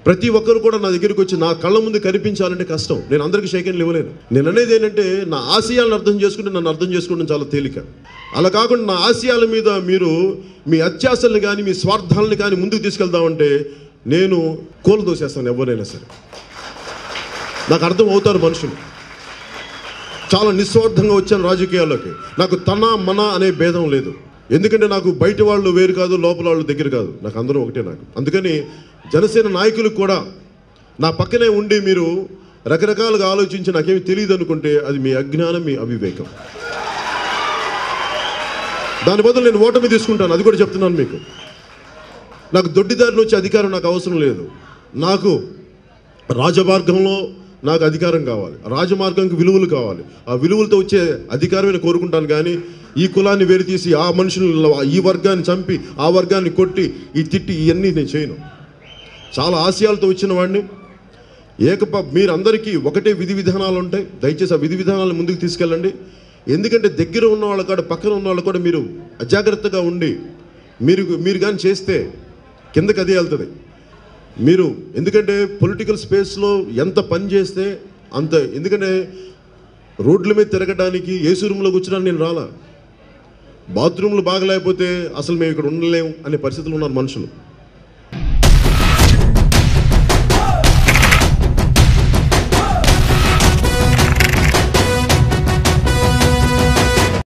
ప్రతి ఒక్కరు కూడా నా దగ్గరికి వచ్చి నా కళ్ళ ముందు కనిపించాలంటే కష్టం నేను అందరికీ షేకెన్లు ఇవ్వలేను నేను అనేది ఏంటంటే నా ఆశయాలను అర్థం చేసుకుంటే నన్ను అర్థం చేసుకోవడం చాలా తేలిక అలా కాకుండా నా ఆశయాల మీద మీరు మీ అత్యాశల్ని కానీ మీ స్వార్థాలను కానీ ముందుకు తీసుకెళ్దామంటే నేను కోలు దోసేస్తాను ఎవరైనా సరే నాకు అర్థం అవుతారు మనుషులు చాలా నిస్వార్థంగా వచ్చాను రాజకీయాల్లోకి నాకు తన మన అనే భేదం లేదు ఎందుకంటే నాకు బయట వాళ్ళు వేరు కాదు లోపల వాళ్ళు దగ్గర కాదు నాకు అందరూ ఒకటే నాకు అందుకని జనసేన నాయకులకు కూడా నా పక్కనే ఉండి మీరు రకరకాలుగా ఆలోచించి నాకేమి తెలియదు అనుకుంటే అది మీ అజ్ఞానం మీ అవివేకం దాని బదులు నేను ఓటమి తీసుకుంటాను అది కూడా చెప్తున్నాను మీకు నాకు దొడ్డిదారిని వచ్చే అధికారం నాకు అవసరం లేదు నాకు రాజమార్గంలో నాకు అధికారం కావాలి రాజమార్గంకి విలువలు కావాలి ఆ విలువలతో వచ్చే అధికారమే కోరుకుంటాను కానీ ఈ కులాన్ని వేరు తీసి ఆ మనుషులు ఈ వర్గాన్ని చంపి ఆ వర్గాన్ని కొట్టి ఈ తిట్టి ఇవన్నీ నేను చేయను చాలా ఆశయాలతో వచ్చిన వాడిని ఏకప మీరందరికీ ఒకటే విధి విధానాలు ఉంటాయి దయచేసి ఆ విధి విధానాలను ముందుకు తీసుకెళ్ళండి ఎందుకంటే దగ్గర ఉన్న వాళ్ళ కూడా పక్కన ఉన్న వాళ్ళు కూడా మీరు అజాగ్రత్తగా ఉండి మీరు మీరు కానీ చేస్తే కిందకి అదే వెళ్తుంది మీరు ఎందుకంటే పొలిటికల్ స్పేస్లో ఎంత పని చేస్తే అంత ఎందుకంటే రోడ్ల మీద తిరగడానికి ఏసీ రూమ్లో కూర్చోడానికి నేను రాలా బాత్రూమ్లు బాగలేకపోతే అసలు మేము ఇక్కడ ఉండలేము అనే పరిస్థితులు ఉన్నారు మనుషులు